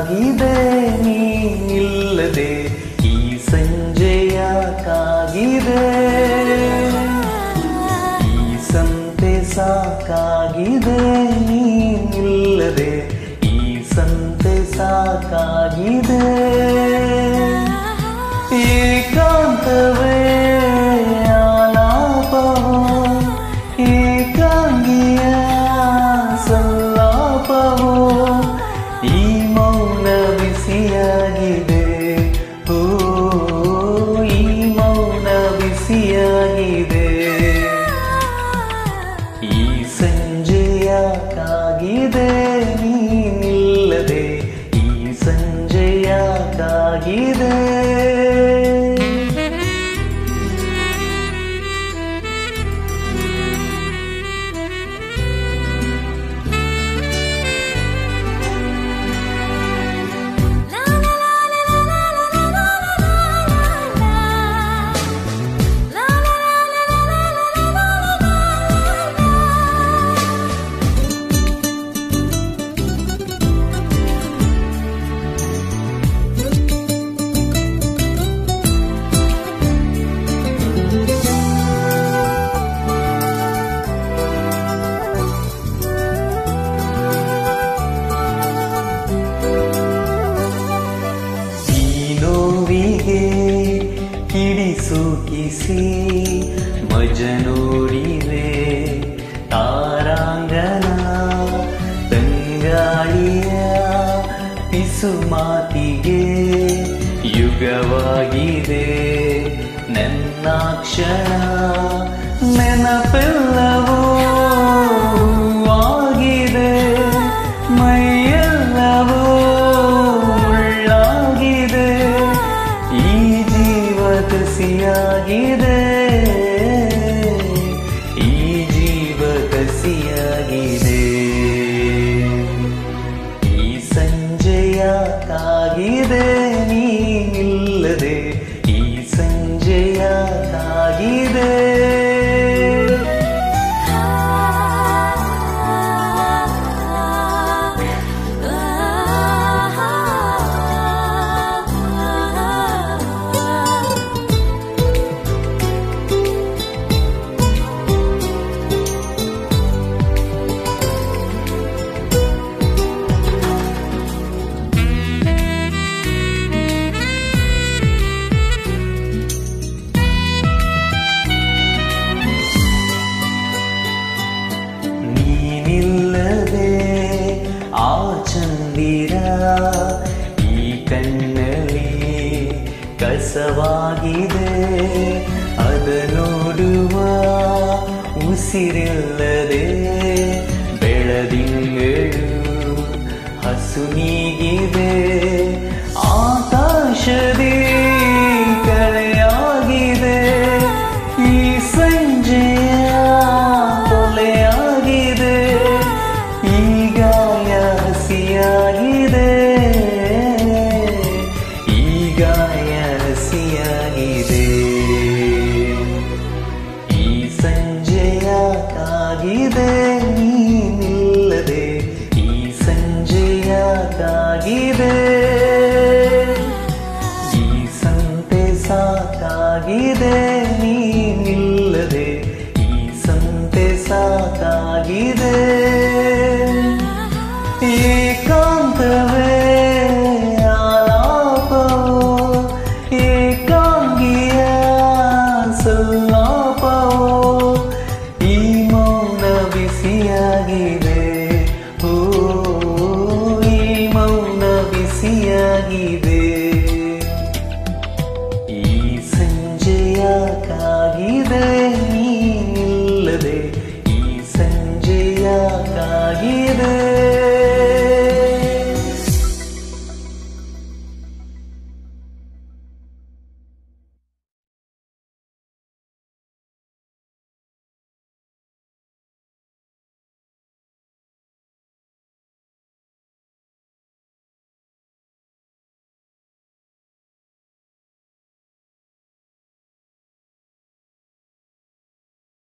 ಕಾಗಿದೆ ನೀನಿಲ್ಲದೆ ಈ ಸಂಜೆಯ ಕಾಗಿದೆ ಈ ಸಂತೆ ಸಾಕಾಗಿದೆ ನೀನಿಲ್ಲದೆ ಈ ಸಂತೆ ಸಾಕಾಗಿದೆ ಏಕಾಂತವೇ ಆಲಾಪವೋ ಏಕಾಂಗಿಯ ಸಲ್ಲಾಪವೋ ಈ ಮೌನ ಬಿಸಿಯಾಗಿದೆ ಓ ಈ ಮೌನ ಬಿಸಿಯಾಗಿದೆ ಈ ಸಂಜೆಯ ಕಾಗಿದೆ ನೀನಿಲ್ಲದೆ ಈ ಸಂಜೆಯ ಕಾಗಿದೆ ಈ ನೋವಿಗೆ ಕಿಡಿಸುಕಿಸಿ ಮಜನೂರಿವೆ ತಾರಾಂಗನ ತಂಗಾಳಿಯ ಪಿಸು ಮಾತಿಗೆ ಯುಗವಾಗಿದೆ ನನ್ನ ಕ್ಷಣ ನೆನಪೆಲ್ಲವೂ ಆಗಿದೆ ಮೈಯೆಲ್ಲವೂ ಮುಳ್ಳಾಗಿದೆ ಈ ಜೀವ ಕಸಿಯಾಗಿದೆ ಈ ಜೀವ ಕಸಿಯಾಗಿದೆ ಈ ಸಂಜೆಯ ಕಾಗಿದೆ ನೀನಿಲ್ಲದೆ ಈ ಸಂಜೆಯ ಕಾಗಿದೆ ನೀನಿಲ್ಲದೆ ಆ ಚಂದಿರ ಈ ಕಣ್ಣಲ್ಲಿ ಕಸವಾಗಿದೆ ಅದ ನೋಡುವ ಉಸಿರಿಲ್ಲದೆ ಬೆಳದಿಂಗಳು ಹಸು ನೀಗಿದೆ ಆಕಾಶದಿ ಕಳೆಯಾಗಿದೆ ಈ ಸಂಜೆಯ ಕೊಲೆಯಾಗಿದೆ ಈ ಗಾಯ ಹಸಿಯಾಗಿದೆ ಈ ಗಾಯ ಹಸಿಯಾಗಿದೆ ಈ ಸಂಜೆಯ ಕಾಗಿದೆ ನೀನಿಲ್ಲದೆ ಈ ಸಂಜೆಯ ಕಾಗಿದೆ ಈ ಸಂತೆ ಸಾಕಾಗಿದೆ ನೀನಿಲ್ಲದೆ ಈ ಸಂತೆ ಸಾಕಾಗಿದೆ ಏಕಾಂತವೇ ಆಲಾಪವೋ ಏಕಾಂಗಿಯ ಸಲ್ಲಾಪವೋ ಈ ಮೌನ ಬಿಸಿಯಾಗಿದೆ ಓ ಈ ಮೌನ ಬಿಸಿಯಾಗಿದೆ ಈ ಸಂಜೆಯ ಕಾಗಿದೆ